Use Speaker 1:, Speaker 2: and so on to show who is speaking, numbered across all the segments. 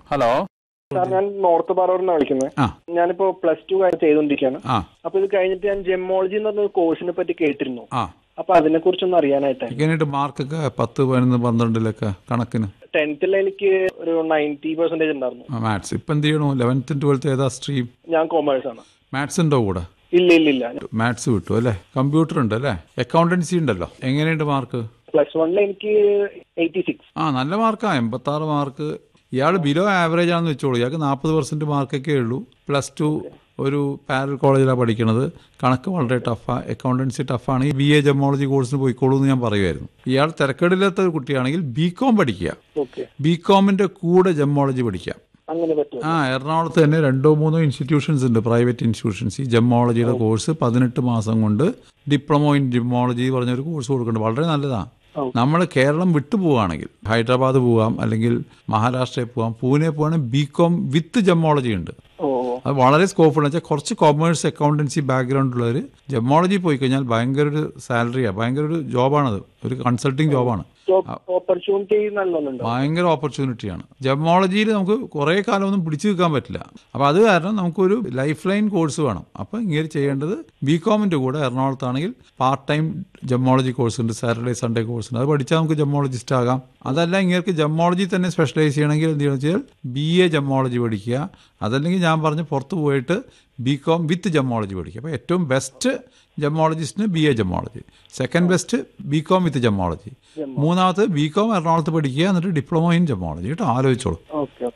Speaker 1: Hello
Speaker 2: sir ഞാൻ north പറവൂരിന്നാണ് വിളിക്കുന്നത്
Speaker 1: ആ.
Speaker 2: ഞാനിപ്പോ പ്ലസ് ടു ചെയ്തുകൊണ്ടിരിക്കുകയാണ്
Speaker 1: ആ
Speaker 2: അപ്പൊ ഇത് കഴിഞ്ഞിട്ട് ഞാൻ ജെമോളജി എന്ന് പറഞ്ഞ കോഴ്സിനെ പറ്റി കേട്ടിരുന്നു
Speaker 1: ആ
Speaker 2: അപ്പൊ അതിനെ കുറിച്ചൊന്ന് അറിയാനായിട്ടാണ്
Speaker 1: എങ്ങനെയായിട്ട് മാർക്കൊക്കെ പത്ത് പതിനൊന്ന് പന്ത്രണ്ടിലൊക്കെ കണക്കിന്
Speaker 2: ടെൻത്തിൽ എനിക്ക് ഒരു നയൻറ്റി പെർസെന്റേജ് ഉണ്ടായിരുന്നു
Speaker 1: മാത്സ് ഇപ്പം എന്ത് ചെയ്യണു ലെവൻത്തും ട്വൽത്ത് ഏതാ സ്ട്രീം
Speaker 2: ഞാൻ കോമേഴ്സ് ആണ്
Speaker 1: മാത്സ് ഉണ്ടോ കൂടെ
Speaker 2: ഇല്ല ഇല്ല ഇല്ല
Speaker 1: മാത്സ് വിട്ടു അല്ലേ കമ്പ്യൂട്ടർ ഉണ്ട് അല്ലേ അക്കൗണ്ടൻസി ഉണ്ടല്ലോ എങ്ങനെയുണ്ട് മാർക്ക്
Speaker 2: പ്ലസ് വണ്ണിൽ എനിക്ക് എയ്റ്റി സിക്സ്
Speaker 1: ആ നല്ല മാർക്കാ എൺപത്തി ആറ് മാർക്ക് ഇയാൾ ബിലോ ആവറേജ് ആണെന്ന് വെച്ചോളൂ ഇയാൾക്ക് നാൽപ്പത് പെർസെന്റ് മാർക്കൊക്കെ ഉള്ളൂ പ്ലസ് ടു ഒരു പാരൽ കോളേജിലാണ് പഠിക്കണത് കണക്ക് വളരെ ടഫാ അക്കൗണ്ടൻസി ടഫാണ് ഈ ബി എ ജമോളജി കോഴ്സിന് പോയിക്കോളൂ എന്ന് ഞാൻ പറയുമായിരുന്നു ഇയാൾ തിരക്കേടില്ലാത്ത ഒരു കുട്ടിയാണെങ്കിൽ ബി കോം പഠിക്കുക
Speaker 2: ഓക്കെ
Speaker 1: ബി കോമിന്റെ കൂടെ ജമോളജി പഠിക്കാം
Speaker 2: അങ്ങനെ പറ്റുമോ
Speaker 1: ആ എറണാകുളത്ത് തന്നെ രണ്ടോ മൂന്നോ ഇൻസ്റ്റിറ്റ്യൂഷൻസ് ഉണ്ട് പ്രൈവറ്റ് ഇൻസ്റ്റിറ്റ്യൂഷൻസ് ഈ ജമ്മോളജിയുടെ കോഴ്സ് പതിനെട്ട് മാസം കൊണ്ട് ഡിപ്ലോമോ ഇൻ ജിമ്മോളജി പറഞ്ഞൊരു കോഴ്സ് കൊടുക്കുന്നുണ്ട് വളരെ നല്ലതാണ് നമ്മൾ കേരളം വിട്ടു പോവുകയാണെങ്കിൽ ഹൈദരാബാദ് പോവാം അല്ലെങ്കിൽ മഹാരാഷ്ട്രയിൽ പോവാം പൂനെ പോവാണെങ്കിൽ ബി കോം വിത്ത് ജമ്മോളജി ഉണ്ട്
Speaker 2: ഓ
Speaker 1: അത് വളരെ സ്കോപ്പ് ഉണ്ട് വെച്ചാൽ കുറച്ച് കൊമേഴ്സ് അക്കൗണ്ടൻസി ബാക്ക്ഗ്രൗണ്ട് ഉള്ളവർ ജമ്മോളജി പോയി കഴിഞ്ഞാൽ ഭയങ്കര ഒരു സാലറിയാണ് ഭയങ്കര ഒരു ജോബാണത് ഒരു കൺസൾട്ടിങ് ജോബാണ്
Speaker 2: ഓപ്പർച്യൂണിറ്റി നല്ലോണുണ്ടോ
Speaker 1: ഭയങ്കര ഓപ്പർച്യൂണിറ്റിയാണ് ജമോളജിയിൽ നമുക്ക് കുറേ കാലമൊന്നും പിടിച്ചു നിൽക്കാൻ പറ്റില്ല അപ്പോൾ അത് കാരണം നമുക്കൊരു ലൈഫ് ലൈൻ കോഴ്സ് വേണം അപ്പോൾ ഇങ്ങനെ ചെയ്യേണ്ടത് ബി കോമിൻ്റെ കൂടെ എറണാകുളത്താണെങ്കിൽ പാർട്ട് ടൈം ജമ്മോളജി കോഴ്സ് ഉണ്ട് സാറ്റർഡേ സൺഡേ കോഴ്സ് ഉണ്ട് അത് പഠിച്ചാൽ നമുക്ക് ജമ്മോളജിസ്റ്റ് ആകാം അതല്ല ഇങ്ങനെ ജമ്മോളജി തന്നെ സ്പെഷ്യലൈസ് ചെയ്യണമെങ്കിൽ എന്ത് ചെയ്യണമെന്ന് വെച്ചാൽ ബി എ ജമ്മോളജി പഠിക്കുക അതല്ലെങ്കിൽ ഞാൻ പറഞ്ഞ് പുറത്ത് പോയിട്ട് ബി കോം വിത്ത് ജമ്മോളജി പഠിക്കുക അപ്പോൾ ഏറ്റവും ബെസ്റ്റ് ജമ്മോളജിസ്റ്റിന് B A gemmology second best B Com with gemmology മൂന്നാമത് ബി കോം എറണാകുളത്ത് പഠിക്കുക എന്നിട്ട് ഡിപ്ലോമ ഇൻ ജമ്മോളജി കേട്ടോ ആലോചിച്ചോളൂ
Speaker 2: ഓക്കെ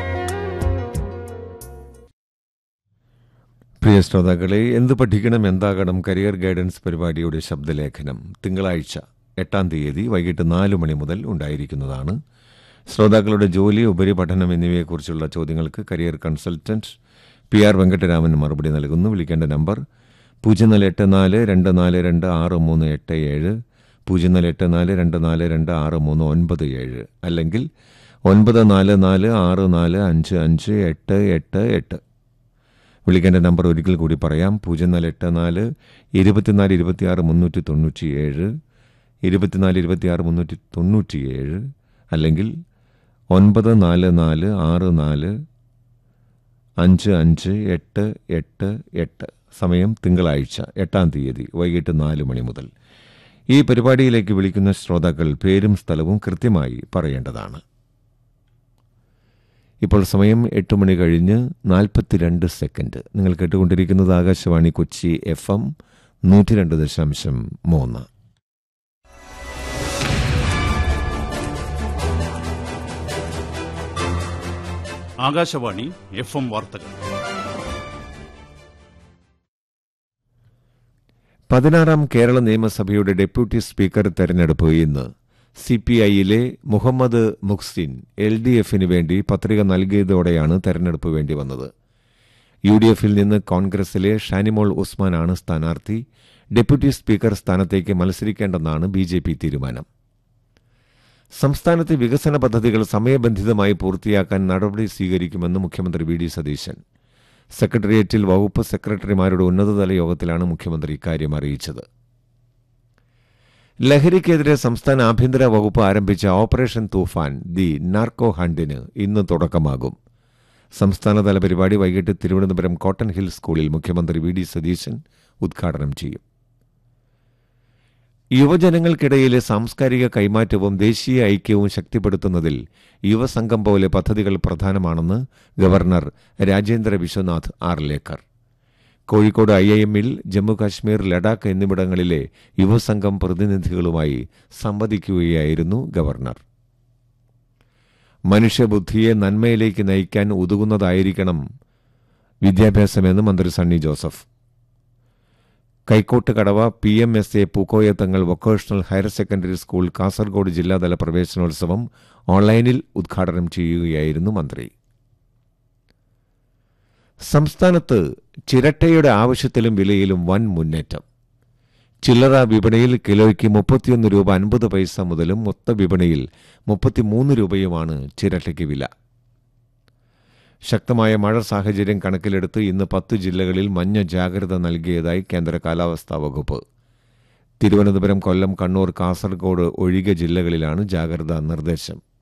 Speaker 3: പ്രിയ ശ്രോതാക്കളെ എന്ത് പഠിക്കണം എന്താകണം കരിയർ ഗൈഡൻസ് പരിപാടിയുടെ ശബ്ദലേഖനം തിങ്കളാഴ്ച എട്ടാം തീയതി വൈകിട്ട് നാല് മണി മുതൽ ഉണ്ടായിരിക്കുന്നതാണ് ശ്രോതാക്കളുടെ ജോലി ഉപരിപഠനം എന്നിവയെക്കുറിച്ചുള്ള ചോദ്യങ്ങൾക്ക് career consultant P R Venkataraman മറുപടി നൽകുന്നു വിളിക്കേണ്ട നമ്പർ പൂജ്യം നാല് എട്ട് നാല് രണ്ട് നാല് രണ്ട് ആറ് മൂന്ന് എട്ട് ഏഴ് പൂജ്യം നാല് എട്ട് നാല് രണ്ട് നാല് രണ്ട് ആറ് മൂന്ന് ഒൻപത് ഏഴ് അല്ലെങ്കിൽ ഒൻപത് നാല് നാല് ആറ് നാല് അഞ്ച് അഞ്ച് എട്ട് എട്ട് എട്ട് വിളിക്കേണ്ട നമ്പർ ഒരിക്കൽ കൂടി പറയാം പൂജ്യം നാല് എട്ട് നാല് ഇരുപത്തിനാല് ഇരുപത്തിയാറ് മുന്നൂറ്റി തൊണ്ണൂറ്റി ഏഴ് ഇരുപത്തിനാല് ഇരുപത്തിയാറ് മുന്നൂറ്റി തൊണ്ണൂറ്റി ഏഴ് അല്ലെങ്കിൽ ഒൻപത് നാല് നാല് ആറ് നാല് അഞ്ച് അഞ്ച് എട്ട് എട്ട് എട്ട് സമയം തിങ്കളാഴ്ച എട്ടാം തീയതി വൈകിട്ട് നാല് മണി മുതൽ ഈ പരിപാടിയിലേക്ക് വിളിക്കുന്ന ശ്രോതാക്കൾ പേരും സ്ഥലവും കൃത്യമായി പറയേണ്ടതാണ് ഇപ്പോൾ സമയം എട്ട് മണി കഴിഞ്ഞ് നാൽപ്പത്തിരണ്ട് സെക്കൻഡ് നിങ്ങൾ കേട്ടുകൊണ്ടിരിക്കുന്നത് ആകാശവാണി കൊച്ചി എഫ് എം നൂറ്റി രണ്ട് ദശാംശം മൂന്ന്
Speaker 4: ആകാശവാണി എഫ് എം വാർത്തകൾ
Speaker 3: പതിനാറാം കേരള നിയമസഭയുടെ ഡെപ്യൂട്ടി സ്പീക്കർ തെരഞ്ഞെടുപ്പ് ഇന്ന് സി പി ഐയിലെ മുഹമ്മദ് മുഹ്സിൻ എൽ ഡി എഫിന് വേണ്ടി പത്രിക നൽകിയതോടെയാണ് തെരഞ്ഞെടുപ്പ് വേണ്ടി വന്നത് യു ഡി എഫിൽ നിന്ന് കോൺഗ്രസിലെ ഷാനിമോൾ ഉസ്മാനാണ് സ്ഥാനാർത്ഥി ഡെപ്യൂട്ടി സ്പീക്കർ സ്ഥാനത്തേക്ക് മത്സരിക്കേണ്ടെന്നാണ് ബി ജെ പി തീരുമാനം സംസ്ഥാനത്തെ വികസന പദ്ധതികൾ സമയബന്ധിതമായി പൂർത്തിയാക്കാൻ നടപടി സ്വീകരിക്കുമെന്ന് മുഖ്യമന്ത്രി വി ഡി സതീശൻ സെക്രട്ടേറിയറ്റിൽ വകുപ്പ് സെക്രട്ടറിമാരുടെ ഉന്നതതല യോഗത്തിലാണ് മുഖ്യമന്ത്രി ഇക്കാര്യം അറിയിച്ചത് ലഹരിക്കെതിരെ സംസ്ഥാന ആഭ്യന്തര വകുപ്പ് ആരംഭിച്ച ഓപ്പറേഷൻ തൂഫാൻ ദി നാർക്കോ ഹണ്ടിന് ഇന്ന് തുടക്കമാകും സംസ്ഥാനതല പരിപാടി വൈകിട്ട് തിരുവനന്തപുരം കോട്ടൺ ഹിൽ സ്കൂളിൽ മുഖ്യമന്ത്രി വി ഡി സതീശൻ ഉദ്ഘാടനം ചെയ്യും യുവജനങ്ങൾക്കിടയിലെ സാംസ്കാരിക കൈമാറ്റവും ദേശീയ ഐക്യവും ശക്തിപ്പെടുത്തുന്നതിൽ യുവസംഘം പോലെ പദ്ധതികൾ പ്രധാനമാണെന്ന് governor Rajendra Vishwanath Arlekar Kozhikode I I എമ്മിൽ ജമ്മുകാശ്മീർ ലഡാക്ക് എന്നിവിടങ്ങളിലെ യുവസംഘം പ്രതിനിധികളുമായി സംവദിക്കുകയായിരുന്നു ഗവർണർ മനുഷ്യബുദ്ധിയെ നന്മയിലേക്ക് നയിക്കാൻ ഉതകുന്നതായിരിക്കണം വിദ്യാഭ്യാസമെന്ന് മന്ത്രി Sunny Joseph Kaikottu Kadava P M S A Pookoyathangal vocational higher secondary school Kasaragod ജില്ലാതല പ്രവേശനോത്സവം ഓൺലൈനിൽ ഉദ്ഘാടനം ചെയ്യുകയായിരുന്നു മന്ത്രി സംസ്ഥാനത്ത് ചിരട്ടയുടെ ആവശ്യത്തിലും വിലയിലും വൻ മുന്നേറ്റം ചില്ലറ വിപണിയിൽ കിലോയ്ക്ക് മുപ്പത്തിയൊന്ന് രൂപ അൻപത് പൈസ മുതലും മൊത്ത വിപണിയിൽ മുപ്പത്തിമൂന്ന് രൂപയുമാണ് ചിരട്ടയ്ക്ക് വില ശക്തമായ മഴ സാഹചര്യം കണക്കിലെടുത്ത് ഇന്ന് പത്ത് ജില്ലകളിൽ മഞ്ഞ ജാഗ്രത നൽകിയതായി കേന്ദ്ര കാലാവസ്ഥാ വകുപ്പ് തിരുവനന്തപുരം കൊല്ലം കണ്ണൂർ കാസർഗോഡ് ഒഴികെ ജില്ലകളിലാണ് ജാഗ്രതാ നിർദ്ദേശം